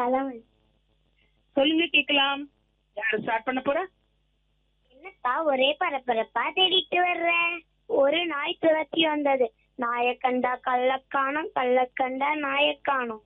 பழமொழி சொல்லுங்க கேக்கலாம் யாரு ஸ்டார்ட் பண்ண போறா என்னப்பா ஒரே பரபரப்பா தேடிட்டு வர்ற ஒரு நாய் துரத்தி வந்தது நாயக் கண்டா கள்ளக்காணும் கள்ளக்கண்டா நாயக் காணும்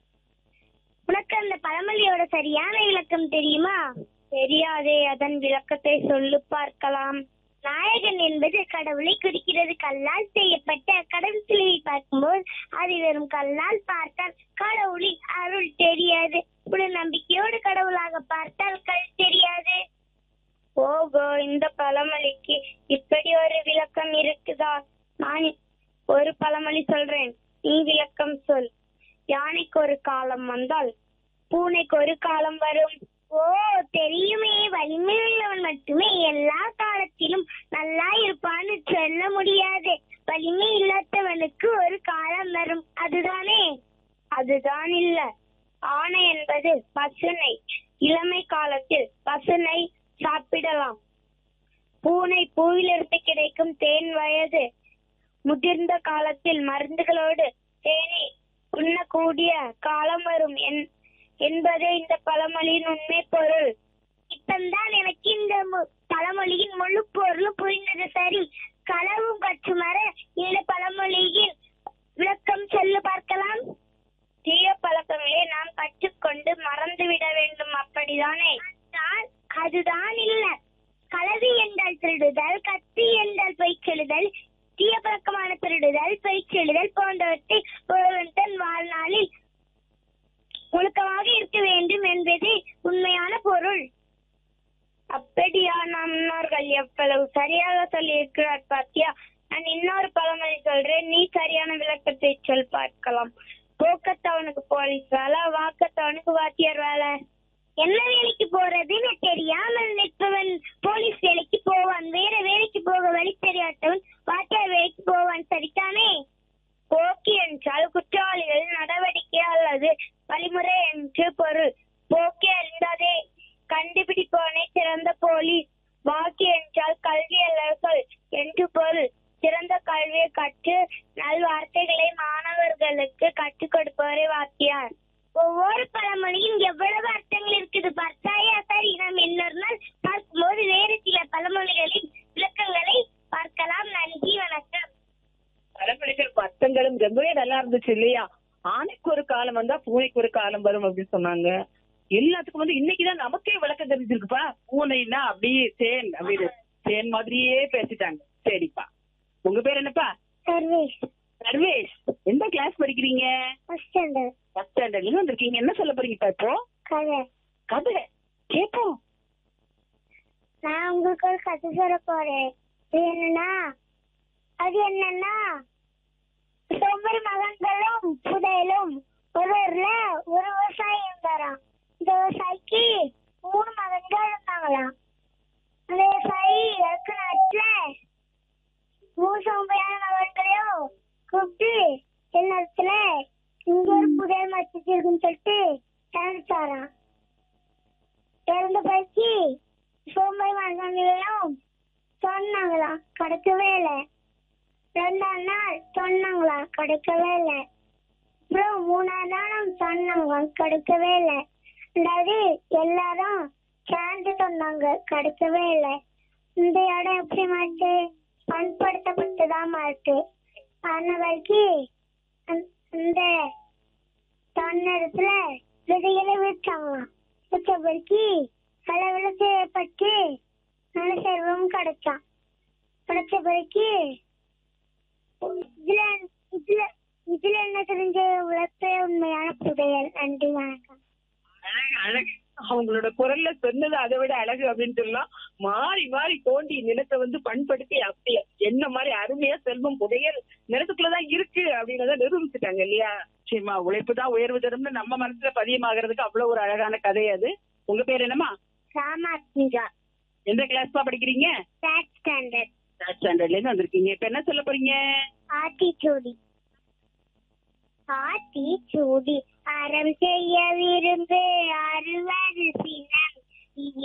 உனக்கு அந்த பழமொழியோட சரியான விளக்கம் தெரியுமா தெரியாதே அதன் விளக்கத்தை சொல்லு பார்க்கலாம் நாயகன் என்பது கடவுளை குறிக்கிறது கல்லால் செய்யப்பட்ட கடவுள் சிலையை பார்க்கும்போது அது வெறும் கல்லால் பார்த்தால் கடவுளின் அருள் தெரியாது ஒரு நம்பிக்கையோடு கடவுளாக பார்த்தால் கல் தெரியாது ஓகோ இந்த பழமொழிக்கு இப்படி ஒரு விளக்கம் இருக்குதா நான் ஒரு பழமொழி சொல்றேன் நீ விளக்கம் சொல் யானைக்கு ஒரு காலம் வந்தால் பூனைக்கு ஒரு காலம் வரும் ஓ தெரியுமே வலிமை உள்ளவன் மட்டுமே எல்லா காலத்திலும் நல்லா இருப்பான்னு சொல்ல முடியாது வலிமை இல்லாதவனுக்கு ஒரு காலம் வரும் அதுதானே அதுதான் இல்ல ஆணை என்பது பசுனை இளமை காலத்தில் பசுனை சாப்பிடலாம் பூனை பூவிலிருந்து கிடைக்கும் தேன் வயது முதிர்ந்த காலத்தில் மருந்துகளோடு தேனை உண்ணக்கூடிய காலம் வரும் என்- என்பதே இந்த பழமொழியின் உண்மை பொருள் இப்பந்தான் எனக்கு இந்த மு- பழமொழியின் முழு பொருளும் புரிந்தது சரி களவும் கற்றுமர இந்த பழமொழியின் விளக்கம் சொல்லு பார்க்கலாம் தீய பழக்கங்களை நாம் கற்றுக்கொண்டு மறந்து விட வேண்டும் அப்படிதானே ஆனால் அதுதான் இல்ல களவி என்றால் திருடுதல் கத்தி என்றால் பொய் சொல்லுதல் தீய பழக்கமான திருடுதல் பொய் சொல்லுதல் போன்றவற்றை ஒருவன் தன் வாழ்நாளில் ஒழுக்கமாக இருக்க வேண்டும் என்பதே உண்மையான பொருள் அப்படியா நம் முன்னோர்கள் எவ்வளவு சரியாக சொல்லி இருக்கிறார் பாத்தியா நான் இன்னொரு பழமொழி சொல்றேன் நீ சரியான விளக்கத்தை சொல் பார்க்கலாம் போக்கத்தவனுக்கு போலீஸ் வேலை வாக்கத்தவனுக்கு வாத்தியார் வேலை என்ன வேலைக்கு போறதுன்னு தெரியாமல் நிற்பவன் போலீஸ் வேலைக்கு போவான் வேற வேலைக்கு போக வழி தெரியாதவன் வாத்தியார் வேலைக்கு போவான் சரிதானே போக்கி என்றால் குற்றவாளிகள் நடவடிக்கை அல்லது வழிமுறை என்று பொருள் போக்கி அறிந்ததே கண்டுபிடிப்பவனே சிறந்த போலீஸ் வாக்கி என்றால் கல்வி அல்ல சொல் என்று பொருள் சிறந்த கல்வியை கற்று நல்வார்த்தைகளை மாணவர்களுக்கு கற்றுக் கொடுப்பவரே வாக்கியார் ஒவ்வொரு பழமொழியும் எவ்வளவு அர்த்தங்கள் இருக்குது பார்த்தாயா சரி நாம் இன்னொரு நாள் பார்க்கும்போது வேறு சில பழமொழிகளின் விளக்கங்களை பார்க்கலாம் நன்றி வணக்கம் பழமொழிகள் பத்தங்களும் ரொம்பவே நல்லா இருந்துச்சு இல்லையா ஆணைக்கு ஒரு காலம் வந்தா பூனைக்கு ஒரு காலம் வரும் அப்படின்னு சொன்னாங்க எல்லாத்துக்கும் வந்து இன்னைக்குதான் நமக்கே விளக்கம் தெரிஞ்சிருக்குப்பா பூனைன்னா அப்படியே தேன் அப்படின்னு தேன் மாதிரியே பேசிட்டாங்க சரிப்பா உங்க பேர் என்னப்பா சர்வேஷ் சர்வேஷ் எந்த கிளாஸ் படிக்கிறீங்க ஃபர்ஸ்ட் ஸ்டாண்டர்ட் ஃபர்ஸ்ட் ஸ்டாண்டர்ட்ல வந்திருக்கீங்க என்ன சொல்ல போறீங்கப்பா இப்போ கதை கதை கேப்போம் நான் உங்களுக்கு ஒரு கதை சொல்ல போறேன் அது என்னன்னா அது என்னன்னா ஒவ்வொரு மகன்களும் புதையலும் ஒரு ஊர்ல ஒரு விவசாயி இருந்தாராம் இந்த விவசாயிக்கு மூணு மகன்கள் இருந்தாங்களாம் அந்த விவசாயி இறக்கு நாட்டுல மூணு சோம்பையான மகன்களையும் கூப்பிட்டு எல்லாத்துல இங்க ஒரு புதையல் மச்சிட்டு இருக்குன்னு சொல்லிட்டு இறந்துட்டாராம் இறந்த பயிற்சி சோம்பல் மகன்களும் சொன்னாங்களாம் கிடைக்கவே இல்லை ரெண்டாம் நாள் சொன்னாங்களாம் கிடைக்கவே இல்லை அப்புறம் மூணாவது நாளும் சொன்னாங்க கிடைக்கவே இல்லை ரெண்டாவது எல்லாரும் சேர்ந்து சொன்னாங்க கிடைக்கவே இல்லை இந்த இடம் எப்படி மாட்டு பண்படுத்தப்பட்டுதான் மாட்டு ஆன வரைக்கும் இந்த தன்னடத்துல விதைகளை விட்டாங்களாம் வச்சபடிக்கு அளவில் செய்யப்பட்டு நல்ல செல்வம் கிடைச்சான் கிடைச்ச பிறகு இதுல இதுல இதுல என்ன தெரிஞ்ச உழைப்பே உண்மையான புதையல் நன்றி வணக்கம் அழகு அழகு அவங்களோட குரல்ல சொன்னது அதை விட அழகு அப்படின்னு சொல்லலாம் மாறி மாறி தோண்டி நிலத்தை வந்து பண்படுத்தி அப்படியே என்ன மாதிரி அருமையா செல்வம் புதையல் நிலத்துக்குள்ளதான் இருக்கு அப்படின்றத நிரூபிச்சுட்டாங்க இல்லையா சரிம்மா உழைப்பு தான் உயர்வு தரும்னு நம்ம மனசுல பதியமாகறதுக்கு அவ்வளவு ஒரு அழகான கதை அது உங்க பேர் என்னம்மா ராமாத்மிகா எந்த கிளாஸ்பா படிக்கிறீங்க தேர்ட் ஸ்டாண்டர்ட் தேர்ட் ஸ்டாண்டர்ட்ல இருந்து வந்திருக்கீங்க இப்ப என்ன சொல்ல போறீங்க ஆத்திச்சூடி ஆத்திச்சூடி அறம் செய்ய விரும்பு அறுவது சினம்